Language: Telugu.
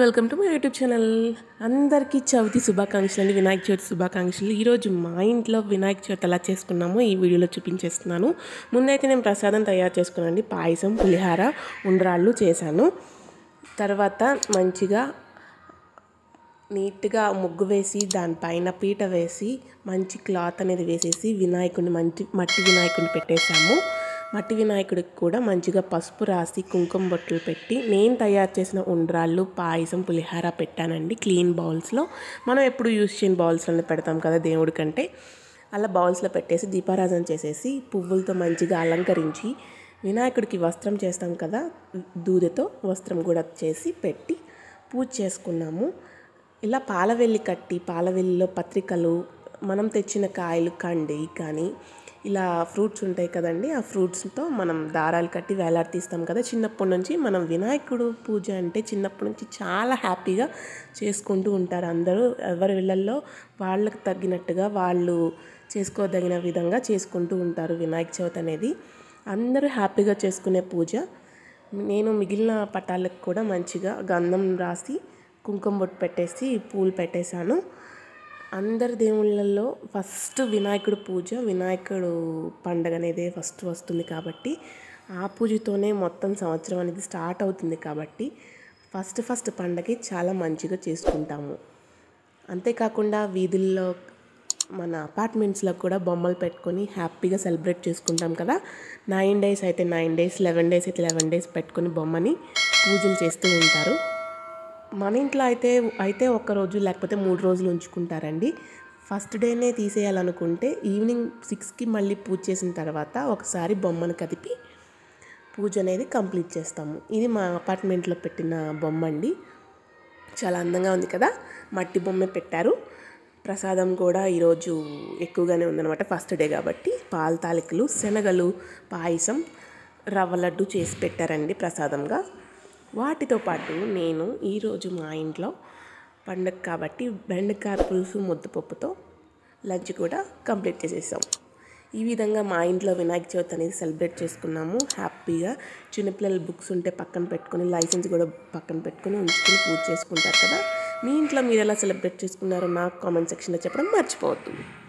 welcome to my YouTube channel అందరికీ చవితి శుభాకాంక్షలు అండి వినాయక చవితి శుభాకాంక్షలు ఈరోజు మా ఇంట్లో వినాయక చవితి ఎలా చేసుకున్నామో ఈ వీడియోలో చూపించేస్తున్నాను ముందైతే నేను ప్రసాదం తయారు చేసుకున్నానండి పాయసం పులిహార ఉండ్రాళ్ళు చేశాను తర్వాత మంచిగా నీట్గా ముగ్గు వేసి దానిపైన పీట వేసి మంచి క్లాత్ అనేది వేసేసి వినాయకుడిని మంచి మట్టి వినాయకుడిని పెట్టేశాము మట్టి వినాయకుడికి కూడా మంచిగా పసుపు రాసి కుంకుమ బొట్టులు పెట్టి నేను తయారు చేసిన ఉండ్రాళ్ళు పాయసం పులిహార పెట్టానండి క్లీన్ బౌల్స్లో మనం ఎప్పుడు యూస్ చేయని బౌల్స్లోనే పెడతాం కదా దేవుడి కంటే అలా బౌల్స్లో పెట్టేసి దీపారాధన చేసేసి పువ్వులతో మంచిగా అలంకరించి వినాయకుడికి వస్త్రం చేస్తాం కదా దూదతో వస్త్రం కూడా చేసి పెట్టి పూజ చేసుకున్నాము ఇలా పాలవెల్లి కట్టి పాలవెల్లిలో పత్రికలు మనం తెచ్చిన కాయలు కండి కానీ ఇలా ఫ్రూట్స్ ఉంటాయి కదండి ఆ ఫ్రూట్స్తో మనం దారాలు కట్టి వేలాడతీస్తాం కదా చిన్నప్పటి నుంచి మనం వినాయకుడు పూజ అంటే చిన్నప్పటి నుంచి చాలా హ్యాపీగా చేసుకుంటూ ఉంటారు అందరూ ఎవరి ఇళ్ళల్లో వాళ్ళకి తగ్గినట్టుగా వాళ్ళు చేసుకోదగిన విధంగా చేసుకుంటూ ఉంటారు వినాయక చవితి అనేది అందరూ హ్యాపీగా చేసుకునే పూజ నేను మిగిలిన పటాలకు కూడా మంచిగా గంధం రాసి కుంకుమ బొట్టు పెట్టేసి పూలు పెట్టేశాను అందరి దేవుళ్ళల్లో ఫస్ట్ వినాయకుడు పూజ వినాయకుడు పండగ అనేది ఫస్ట్ వస్తుంది కాబట్టి ఆ పూజతోనే మొత్తం సంవత్సరం అనేది స్టార్ట్ అవుతుంది కాబట్టి ఫస్ట్ ఫస్ట్ పండగకి చాలా మంచిగా చేసుకుంటాము అంతేకాకుండా వీధుల్లో మన అపార్ట్మెంట్స్లో కూడా బొమ్మలు పెట్టుకొని హ్యాపీగా సెలబ్రేట్ చేసుకుంటాం కదా నైన్ డేస్ అయితే నైన్ డేస్ లెవెన్ డేస్ అయితే లెవెన్ డేస్ పెట్టుకొని బొమ్మని పూజలు చేస్తూ ఉంటారు మన ఇంట్లో అయితే అయితే ఒక రోజు లేకపోతే మూడు రోజులు ఉంచుకుంటారండి ఫస్ట్ డేనే తీసేయాలనుకుంటే ఈవినింగ్ సిక్స్కి మళ్ళీ పూజ చేసిన తర్వాత ఒకసారి బొమ్మను కదిపి పూజ అనేది కంప్లీట్ చేస్తాము ఇది మా అపార్ట్మెంట్లో పెట్టిన బొమ్మ అండి చాలా అందంగా ఉంది కదా మట్టి బొమ్మ పెట్టారు ప్రసాదం కూడా ఈరోజు ఎక్కువగానే ఉందన్నమాట ఫస్ట్ డే కాబట్టి పాల తాలికలు శనగలు పాయసం రవ్వ లడ్డు చేసి పెట్టారండి ప్రసాదంగా వాటితో పాటు నేను ఈరోజు మా ఇంట్లో పండగ కాబట్టి బెండకాయ పులుసు ముద్దపప్పుతో లంచ్ కూడా కంప్లీట్ చేసేసాం ఈ విధంగా మా ఇంట్లో వినాయక చవితి అనేది సెలబ్రేట్ చేసుకున్నాము హ్యాపీగా చిన్నపిల్లల బుక్స్ ఉంటే పక్కన పెట్టుకొని లైసెన్స్ కూడా పక్కన పెట్టుకొని ఉంచుకొని పూజ చేసుకుంటారు కదా మీ ఇంట్లో మీరు ఎలా సెలబ్రేట్ చేసుకున్నారో నాకు కామెంట్ సెక్షన్లో చెప్పడం మర్చిపోవద్దు